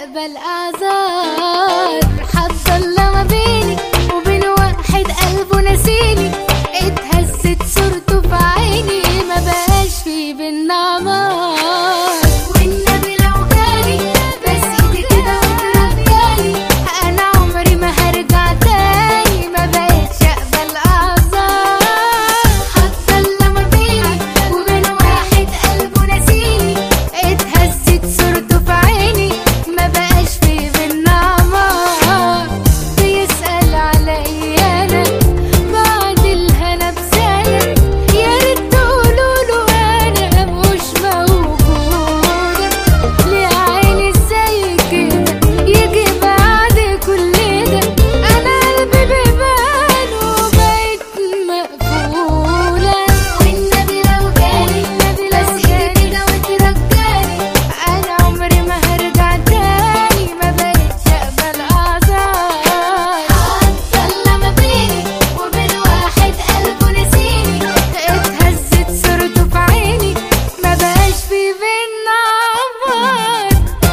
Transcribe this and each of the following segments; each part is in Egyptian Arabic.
اقبل اعذار حتى الله ما بيني وبين واحد قلبه نسيني اتهزت صورته في عيني ما بقاش في بينا عمار والنبي لو جالي بس ايدي كده وترجالي انا عمري ما هرجع تاني ما بقتش اقبل اعذار حتى الله ما بيني وبين واحد قلبه نسيني اتهزت صورته في عيني ما بقاش في بينا عمار بيسأل عليا انا بعد الهنا بسنة يا ريت تقولوله انا مش موجودة ليه عيني زي كده يجي بعد كل ده انا قلبي بيبان وبقيت مقفولة والنبي لو جالي بس ايدي كده وترجالي انا عمري ما هرجع تاني ما بقتش اقبل اعذار حتى لما بيني وبين واحد قلبه نسيني اتهزت صورته في عيني ما بقاش في بينا عمار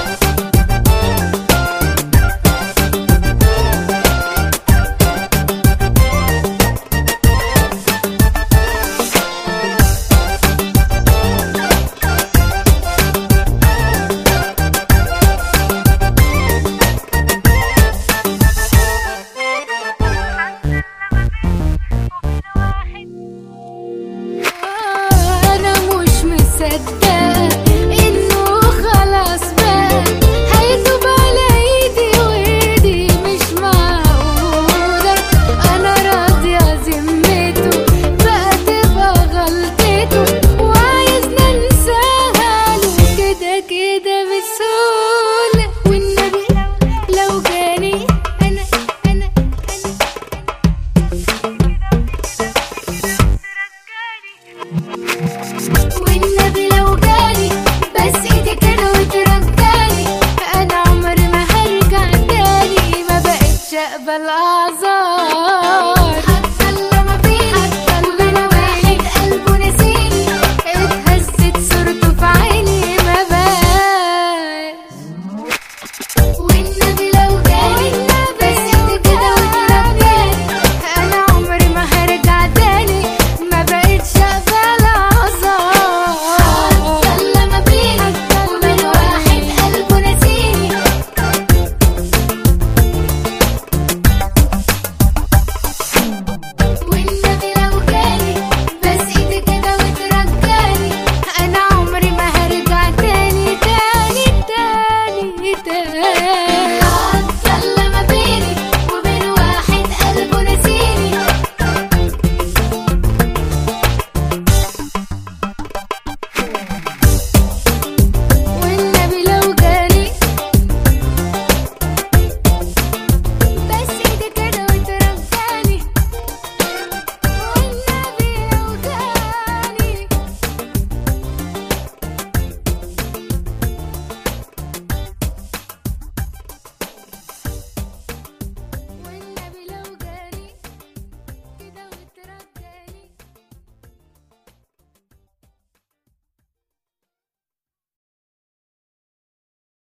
انا مش مصدقه انه خلاص بقى هيتوب على ايدي وايدي مش معقوله انا راضيه ذمته بقى تبقى غلطته وعايزنا ننساها له كده كده بسهوله والنبي لو جاني انا انا والنبي لو جالي بس ايدي كده وترجالي انا عمري ما هرجع تاني ما بقتش اقبل